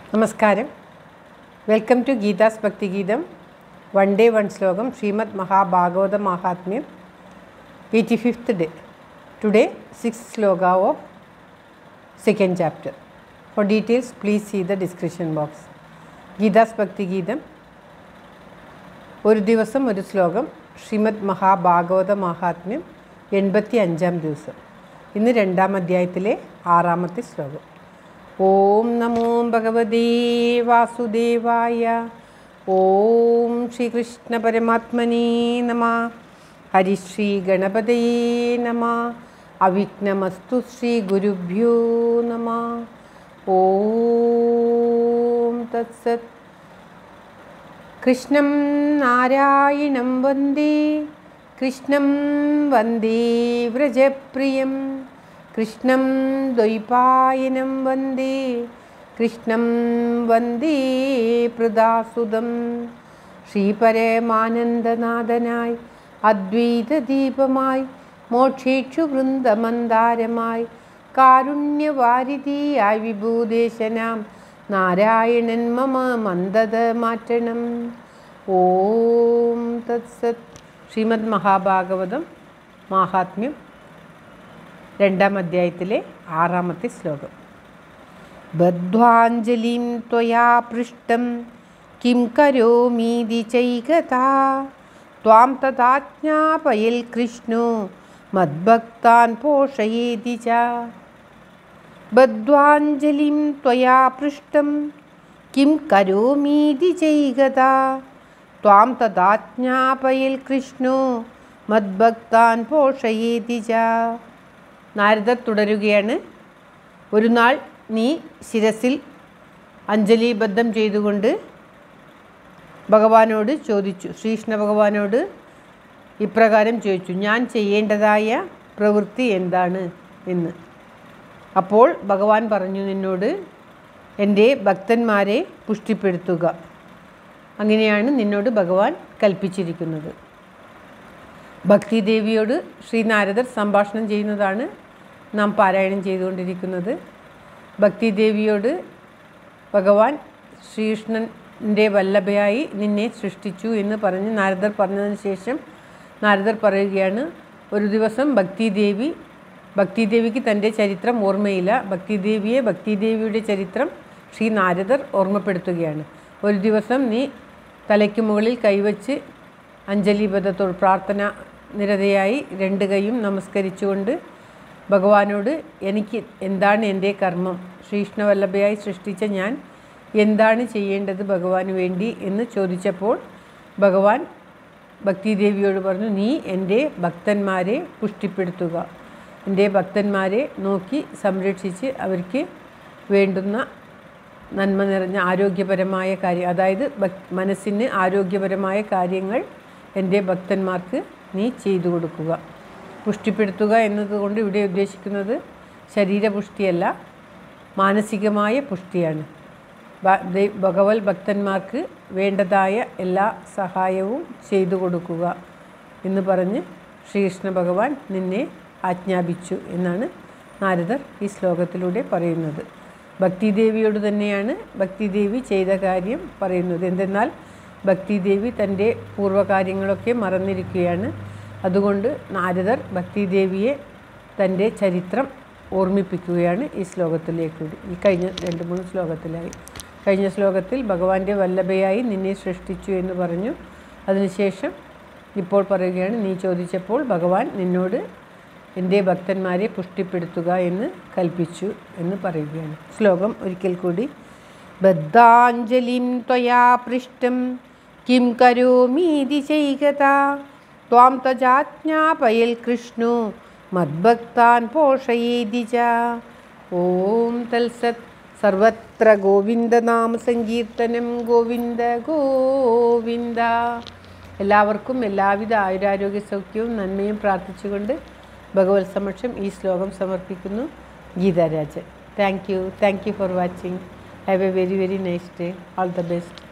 നമസ്കാരം welcome to Geetha's Bhakthigeetham one day one ശ്ലോകം Srimad Mahabhagavata Mahatmyam eighty fifth day today six ശ്ലോക of second chapter for details please see the description box Geetha's Bhakthigeetham ഒരു ദിവസം ഒരു ശ്ലോകം ശ്രീമദ് മഹാഭാഗവത മഹാത്മ്യം എൺപത്തി അഞ്ചാം ദിവസം ഇന്ന് രണ്ടാം അധ്യായത്തിലെ ആറാമത്തെ ശ്ലോകം ഓം നമോ ഭഗവതേ വാസുദേവായ ഓം ശ്രീകൃഷ്ണ പരമാത്മനേ നമ ഹരിശ്രീ ഗണപതയേ നമ അവിഘ്നമസ്തു ശ്രീ ഗുരുഭ്യോ നമ ഓം തത്സത് കൃഷ്ണം നാരായണം വന്ദേ കൃഷ്ണം വന്ദേ വ്രജപ്രിയം കൃഷ്ണം ദ്വൈപായനം വന്ദേ കൃഷ്ണം വന്ദേ പ്രദാസുതം ശ്രീപരമാനന്ദനാഥനായി അദ്വൈതദീപമായി മോക്ഷേക്ഷു വൃന്ദമന്ദാരമായി കാരുണ്യവാരിധിയായി വിഭൂദേശനാം നാരായണൻ മമ മന്ദത മാറ്റണം ഓം തത്സത് ശ്രീമദ് മഹാഭാഗവതം മാഹാത്മ്യം രണ്ടാം അധ്യായത്തിലെ ആറാമത്തെ ശ്ലോകം ബദ്ധ്വാഞ്ജലിം ത്വയാ പൃഷ്ടം കിം കരോമീതി ചൈകതാ ത്വാം തഥാജ്ഞാപയൽ കൃഷ്ണോ മദ്ഭക്താൻ പോഷയേതി ച ബദ്ധ്വാഞ്ജലിം ത്വയാ പൃഷ്ടം കിം കരോമീതി ചൈകതാ ത്വാം തഥാജ്ഞാപയൽ കൃഷ്ണോ മദ്ഭക്താൻ പോഷയേതി ച നാരദർ തുടരുകയാണ് ഒരു നാൾ നീ ശിരസിൽ അഞ്ജലിബദ്ധം ചെയ്തുകൊണ്ട് ഭഗവാനോട് ചോദിച്ചു ശ്രീകൃഷ്ണ ഭഗവാനോട് ഇപ്രകാരം ചോദിച്ചു ഞാൻ ചെയ്യേണ്ടതായ പ്രവൃത്തി എന്താണ് എന്ന് അപ്പോൾ ഭഗവാൻ പറഞ്ഞു നിന്നോട് എൻ്റെ ഭക്തന്മാരെ പുഷ്ടിപ്പെടുത്തുക അങ്ങനെയാണ് നിന്നോട് ഭഗവാൻ കൽപ്പിച്ചിരിക്കുന്നത് ഭക്തിദേവിയോട് ശ്രീനാരദർ സംഭാഷണം ചെയ്യുന്നതാണ് നാം പാരായണം ചെയ്തുകൊണ്ടിരിക്കുന്നത് ഭക്തിദേവിയോട് ഭഗവാൻ ശ്രീകൃഷ്ണൻ്റെ വല്ലഭയായി നിന്നെ സൃഷ്ടിച്ചു എന്ന് പറഞ്ഞ് നാരദർ പറഞ്ഞതിന് ശേഷം നാരദർ പറയുകയാണ് ഒരു ദിവസം ഭക്തിദേവി ഭക്തിദേവിക്ക് തൻ്റെ ചരിത്രം ഓർമ്മയില്ല ഭക്തിദേവിയെ ഭക്തിദേവിയുടെ ചരിത്രം ശ്രീ നാരദർ ഓർമ്മപ്പെടുത്തുകയാണ് ഒരു ദിവസം നീ തലയ്ക്ക് മുകളിൽ കൈവച്ച് അഞ്ജലിബദ്ധത്തോട് പ്രാർത്ഥന നിരതയായി രണ്ട് കൈയും നമസ്കരിച്ചുകൊണ്ട് ഭഗവാനോട് എനിക്ക് എന്താണ് എൻ്റെ കർമ്മം ശ്രീകൃഷ്ണവല്ലഭയായി സൃഷ്ടിച്ച ഞാൻ എന്താണ് ചെയ്യേണ്ടത് ഭഗവാന് വേണ്ടി എന്ന് ചോദിച്ചപ്പോൾ ഭഗവാൻ ഭക്തിദേവിയോട് പറഞ്ഞു നീ എൻ്റെ ഭക്തന്മാരെ പുഷ്ടിപ്പെടുത്തുക എൻ്റെ ഭക്തന്മാരെ നോക്കി സംരക്ഷിച്ച് അവർക്ക് വേണ്ടുന്ന നന്മ നിറഞ്ഞ ആരോഗ്യപരമായ കാര്യം അതായത് മനസ്സിന് ആരോഗ്യപരമായ കാര്യങ്ങൾ എൻ്റെ ഭക്തന്മാർക്ക് നീ ചെയ്തു കൊടുക്കുക പുഷ്ടിപ്പെടുത്തുക എന്നതുകൊണ്ട് ഇവിടെ ഉദ്ദേശിക്കുന്നത് ശരീരപുഷ്ടിയല്ല മാനസികമായ പുഷ്ടിയാണ് ഭഗവത് ഭക്തന്മാർക്ക് വേണ്ടതായ എല്ലാ സഹായവും ചെയ്തു കൊടുക്കുക എന്ന് പറഞ്ഞ് ശ്രീകൃഷ്ണ ഭഗവാൻ നിന്നെ ആജ്ഞാപിച്ചു എന്നാണ് നാരദർ ഈ ശ്ലോകത്തിലൂടെ പറയുന്നത് ഭക്തിദേവിയോട് തന്നെയാണ് ഭക്തിദേവി ചെയ്ത കാര്യം പറയുന്നത് എന്തെന്നാൽ ഭക്തിദേവി തൻ്റെ പൂർവ്വകാര്യങ്ങളൊക്കെ മറന്നിരിക്കുകയാണ് അതുകൊണ്ട് നാരദർ ഭക്തിദേവിയെ തൻ്റെ ചരിത്രം ഓർമ്മിപ്പിക്കുകയാണ് ഈ ശ്ലോകത്തിലേക്കൂടി ഈ കഴിഞ്ഞ രണ്ട് മൂന്ന് ശ്ലോകത്തിലായി കഴിഞ്ഞ ശ്ലോകത്തിൽ ഭഗവാന്റെ വല്ലഭയായി നിന്നെ സൃഷ്ടിച്ചു എന്ന് പറഞ്ഞു അതിനുശേഷം ഇപ്പോൾ പറയുകയാണ് നീ ചോദിച്ചപ്പോൾ ഭഗവാൻ നിന്നോട് എൻ്റെ ഭക്തന്മാരെ പുഷ്ടിപ്പെടുത്തുക എന്ന് കൽപ്പിച്ചു എന്ന് പറയുകയാണ് ശ്ലോകം ഒരിക്കൽ കൂടി ബദ്ധാഞ്ജലിം ത്വയാ പൃഷ്ടം കിം കരോമീതി ചെയ്കതാ ത്വാം തജാജ്ഞാപയൽ കൃഷ്ണോ മദ്ഭക്താൻ പോഷയേതി ച ഓം തൽസത് സർവത്ര ഗോവിന്ദനാമ സങ്കീർത്തനം ഗോവിന്ദ ഗോവിന്ദ എല്ലാവർക്കും എല്ലാവിധ ആയുരാരോഗ്യ സൗഖ്യവും നന്മയും പ്രാർത്ഥിച്ചുകൊണ്ട് ഭഗവത് സമക്ഷം ഈ ശ്ലോകം സമർപ്പിക്കുന്നു Geetharajan thank you thank you for watching have a very very nice day all the best